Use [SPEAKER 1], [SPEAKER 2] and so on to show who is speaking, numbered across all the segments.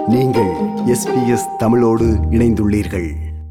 [SPEAKER 1] நீங்கள் எஸ்பிஎஸ் தமிழோடு இணைந்துள்ளீர்கள்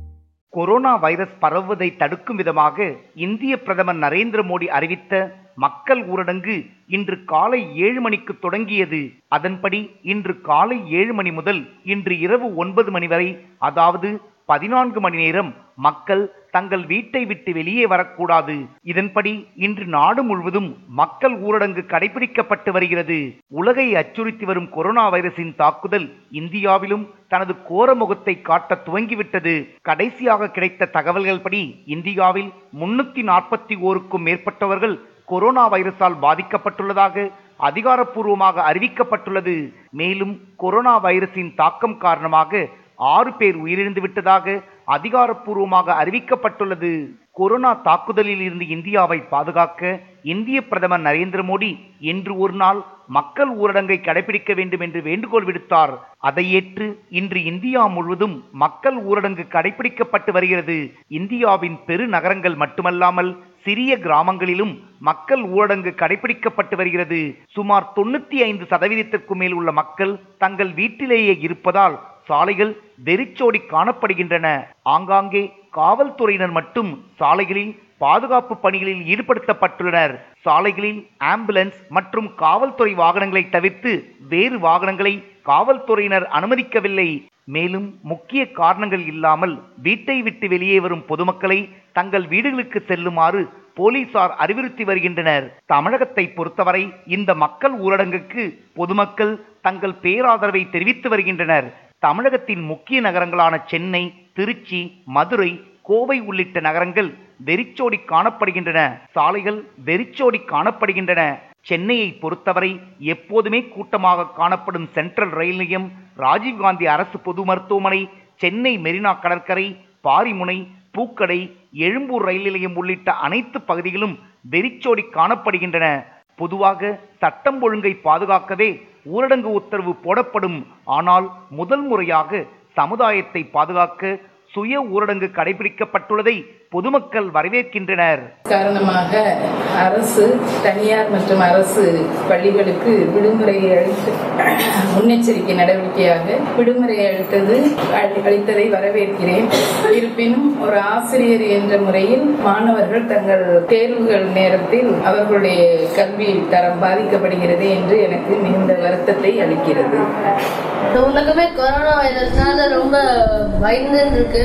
[SPEAKER 2] கொரோனா வைரஸ் பரவுவதை தடுக்கும் விதமாக இந்திய பிரதமர் நரேந்திர மோடி அறிவித்த மக்கள் ஊரடங்கு இன்று காலை ஏழு மணிக்கு தொடங்கியது அதன்படி இன்று காலை ஏழு மணி முதல் இன்று இரவு ஒன்பது மணி வரை அதாவது பதினான்கு மணி நேரம் மக்கள் தங்கள் வீட்டை விட்டு வெளியே வரக்கூடாது இதன்படி இன்று நாடு முழுவதும் மக்கள் ஊரடங்கு கடைபிடிக்கப்பட்டு வருகிறது உலகை அச்சுறுத்தி வரும் கொரோனா வைரஸின் தாக்குதல் இந்தியாவிலும் தனது கோர முகத்தை காட்ட துவங்கிவிட்டது கடைசியாக கிடைத்த தகவல்கள் படி இந்தியாவில் முன்னூத்தி நாற்பத்தி ஓருக்கும் மேற்பட்டவர்கள் கொரோனா வைரஸால் பாதிக்கப்பட்டுள்ளதாக அதிகாரப்பூர்வமாக அறிவிக்கப்பட்டுள்ளது மேலும் கொரோனா வைரஸின் தாக்கம் காரணமாக ஆறு பேர் உயிரிழந்து விட்டதாக அதிகாரப்பூர்வமாக அறிவிக்கப்பட்டுள்ளது கொரோனா தாக்குதலில் இருந்து இந்தியாவை பாதுகாக்க இந்திய பிரதமர் நரேந்திர மோடி இன்று ஒரு நாள் மக்கள் ஊரடங்கை கடைபிடிக்க வேண்டும் என்று வேண்டுகோள் விடுத்தார் அதை ஏற்று இன்று இந்தியா முழுவதும் மக்கள் ஊரடங்கு கடைபிடிக்கப்பட்டு வருகிறது இந்தியாவின் பெருநகரங்கள் மட்டுமல்லாமல் சிறிய கிராமங்களிலும் மக்கள் ஊரடங்கு கடைபிடிக்கப்பட்டு வருகிறது சுமார் தொண்ணூத்தி ஐந்து சதவீதத்திற்கும் மேல் உள்ள மக்கள் தங்கள் வீட்டிலேயே இருப்பதால் சாலைகள் வெறிச்சோடி காணப்படுகின்றன ஆங்காங்கே காவல்துறையினர் மட்டும் சாலைகளில் பாதுகாப்பு பணிகளில் ஈடுபடுத்தப்பட்டுள்ளனர் சாலைகளில் ஆம்புலன்ஸ் மற்றும் காவல்துறை வாகனங்களை தவிர்த்து வேறு வாகனங்களை காவல்துறையினர் அனுமதிக்கவில்லை மேலும் முக்கிய காரணங்கள் இல்லாமல் வீட்டை விட்டு வெளியே வரும் பொதுமக்களை தங்கள் வீடுகளுக்கு செல்லுமாறு போலீசார் அறிவுறுத்தி வருகின்றனர் தமிழகத்தை பொறுத்தவரை இந்த மக்கள் ஊரடங்குக்கு பொதுமக்கள் தங்கள் பேராதரவை தெரிவித்து வருகின்றனர் தமிழகத்தின் முக்கிய நகரங்களான சென்னை திருச்சி மதுரை கோவை உள்ளிட்ட நகரங்கள் வெறிச்சோடி காணப்படுகின்றன சாலைகள் வெறிச்சோடி காணப்படுகின்றன சென்னையை பொறுத்தவரை எப்போதுமே கூட்டமாக காணப்படும் சென்ட்ரல் ரயில் நிலையம் ராஜீவ்காந்தி அரசு பொது மருத்துவமனை சென்னை மெரினா கடற்கரை பாரிமுனை பூக்கடை எழும்பூர் ரயில் நிலையம் உள்ளிட்ட அனைத்து பகுதிகளும் வெறிச்சோடி காணப்படுகின்றன பொதுவாக சட்டம் ஒழுங்கை பாதுகாக்கவே ஊரடங்கு உத்தரவு போடப்படும் ஆனால் முதல் முறையாக சமுதாயத்தை பாதுகாக்க சுய ஊரடங்கு கடைபிடிக்கப்பட்டுள்ளதை பொதுமக்கள் வரவேற்கின்றனர்
[SPEAKER 3] காரணமாக அரசு தனியார் மற்றும் அரசு பள்ளிகளுக்கு விடுமுறை அளித்து முன்னெச்சரிக்கை நடவடிக்கையாக விடுமுறை அளித்தது அளித்ததை வரவேற்கிறேன் இருப்பினும் ஒரு ஆசிரியர் என்ற முறையில் மாணவர்கள் தங்கள் தேர்வுகள் நேரத்தில் அவர்களுடைய கல்வி தரம் பாதிக்கப்படுகிறது என்று எனக்கு மிகுந்த வருத்தத்தை அளிக்கிறது
[SPEAKER 4] இந்த உலகமே கொரோனா வைரஸ்னால ரொம்ப பயந்து இருக்கு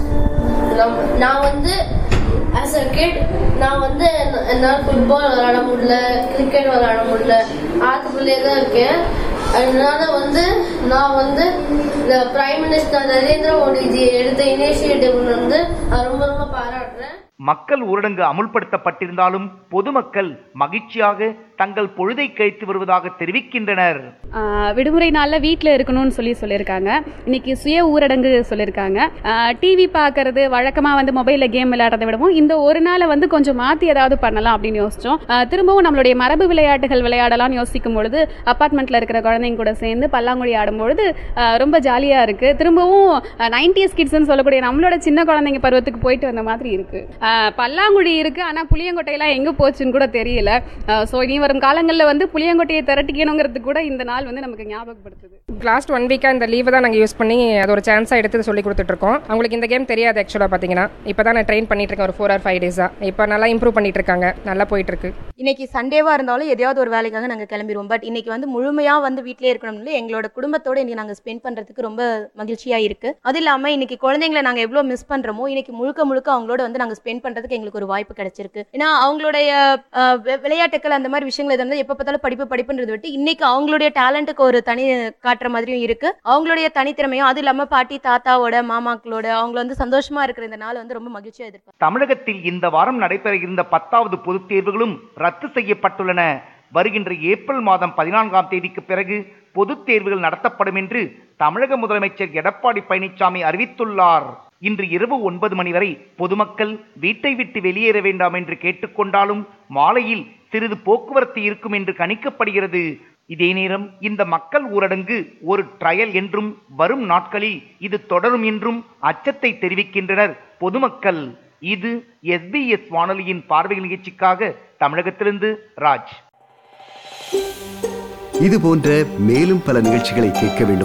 [SPEAKER 4] நம்- நான் வந்து ஆஸ் அ கிட் நான் வந்து என்ன- என்னால் ஃபுட்பால் விளையாட முடியல கிரிக்கெட் விளையாட முடியல ஆத்துக்குள்ளே தான் இருக்கேன் அதனால வந்து நான் வந்து இந்த பிரைம் மினிஸ்டர் நரேந்திர மோடிஜி எடுத்த இனிஷியேட்டிவ் வந்து நான் ரொம்ப ரொம்ப பாராட்டுறேன்
[SPEAKER 2] மக்கள் ஊரடங்கு அமுல்படுத்தப்பட்டிருந்தாலும் பொதுமக்கள் மகிழ்ச்சியாக தங்கள் பொழுதை கழித்து வருவதாக தெரிவிக்கின்றனர்
[SPEAKER 5] ஆஹ் விடுமுறை நாளில் வீட்டில் இருக்கணும்னு சொல்லி சொல்லியிருக்காங்க இன்னைக்கு சுய ஊரடங்கு சொல்லியிருக்காங்க டிவி பார்க்கறது வழக்கமாக வந்து மொபைலில் கேம் விளையாடுறதை விடவும் இந்த ஒரு நாளை வந்து கொஞ்சம் மாற்றி ஏதாவது பண்ணலாம் அப்படின்னு யோசிச்சோம் ஆஹ் திரும்பவும் நம்மளுடைய மரபு விளையாட்டுகள் விளையாடலாம்னு யோசிக்கும் பொழுது அப்பார்ட்மெண்ட்டில் இருக்கிற குழந்தைங்க கூட சேர்ந்து பல்லாங்குழி ஆடும்பொழுது ஆஹ் ரொம்ப ஜாலியாக இருக்குது திரும்பவும் நைன்டிஸ் கிட்ஸ்னு சொல்லக்கூடிய நம்மளோட சின்ன குழந்தைங்க பருவத்துக்கு போயிட்டு வந்த மாதிரி இருக்குது பல்லாங்குழி இருக்குது ஆனால் புளியங்கொட்டையெல்லாம் எங்கே போச்சுன்னு கூட தெரியல ஸோ இனி வரும் காலங்களில் வந்து புளியங்கொட்டையை திரட்டிக்கணுங்கிறது கூட இந்த நாள் வந்து நமக்கு ஞாபகப்படுத்துது
[SPEAKER 6] லாஸ்ட் ஒன் வீக்காக இந்த லீவை தான் நாங்கள் யூஸ் பண்ணி அது ஒரு சான்ஸாக எடுத்து சொல்லி கொடுத்துட்ருக்கோம் அவங்களுக்கு இந்த கேம் தெரியாது ஆக்சுவலாக பார்த்தீங்கன்னா இப்போ தான் நான் ட்ரெயின் பண்ணிட்டு இருக்கேன் ஒரு ஃபோர் ஆர் ஃபைவ் டேஸாக இப்போ நல்லா இம்ப்ரூவ் பண்ணிட்டு இருக்காங்க நல்லா போயிட்டு இருக்கு
[SPEAKER 7] இன்னைக்கு சண்டேவா இருந்தாலும் எதையாவது ஒரு வேலைக்காக நாங்கள் கிளம்பிடுவோம் பட் இன்னைக்கு வந்து முழுமையா வந்து வீட்டிலே இருக்கணும்னு எங்களோட குடும்பத்தோட இன்னைக்கு நாங்கள் ஸ்பெண்ட் பண்றதுக்கு ரொம்ப மகிழ்ச்சியா இருக்கு அது இல்லாம இன்னைக்கு குழந்தைங்களை நாங்கள் எவ்வளோ மிஸ் பண்றோமோ இன்னைக்கு முழுக்க முழுக்க அவங்களோட வந்து நாங்கள் ஸ்பெண்ட் பண்றதுக்கு எங்களுக்கு ஒரு வாய்ப்பு கிடைச்சிருக்கு ஏன்னா அவங்களுடைய அஹ், வி- விளையாட்டுக்கள் அந்த மாதிரி விஷயங்கள் எதாவது எப்போ பார்த்தாலும் படிப்பு படிப்புன்றது விட்டு இன்னைக்கு அவங்களுடைய டேலண்ட்டுக்கு ஒரு தனி காட்டுற மாதிரியும் இருக்கு அவங்களுடைய தனித்திறமையும் அது இல்லாம பாட்டி தாத்தாவோட மாமாக்களோட அவங்க வந்து சந்தோஷமா இருக்கிற இந்த நாள் வந்து ரொம்ப மகிழ்ச்சியா எதிர்பார்க்க
[SPEAKER 2] தமிழகத்தில் இந்த வாரம் நடைபெற இருந்த பத்தாவது பொதுத் தேர்வுகளும் ரத்து செய்யப்பட்டுள்ளன வருகின்ற ஏப்ரல் மாதம் பதினான்காம் தேதிக்கு பிறகு பொதுத் தேர்வுகள் நடத்தப்படும் என்று தமிழக முதலமைச்சர் எடப்பாடி பழனிசாமி அறிவித்துள்ளார் இன்று இரவு ஒன்பது மணி வரை பொதுமக்கள் வீட்டை விட்டு வெளியேற வேண்டாம் என்று கேட்டுக்கொண்டாலும் மாலையில் சிறிது போக்குவரத்து இருக்கும் என்று கணிக்கப்படுகிறது இதே நேரம் இந்த மக்கள் ஊரடங்கு ஒரு ட்ரையல் என்றும் வரும் நாட்களில் இது தொடரும் என்றும் அச்சத்தை தெரிவிக்கின்றனர் பொதுமக்கள் இது எஸ்பிஎஸ் வானொலியின் பார்வை நிகழ்ச்சிக்காக தமிழகத்திலிருந்து ராஜ்
[SPEAKER 1] இது போன்ற மேலும் பல நிகழ்ச்சிகளை கேட்க வேண்டுமா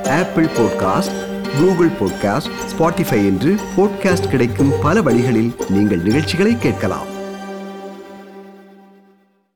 [SPEAKER 1] Apple podcast Google podcast Spotify என்று பாட்காஸ்ட் கிடைக்கும் பல வழிகளில் நீங்கள் நிகழ்ச்சிகளை கேட்கலாம்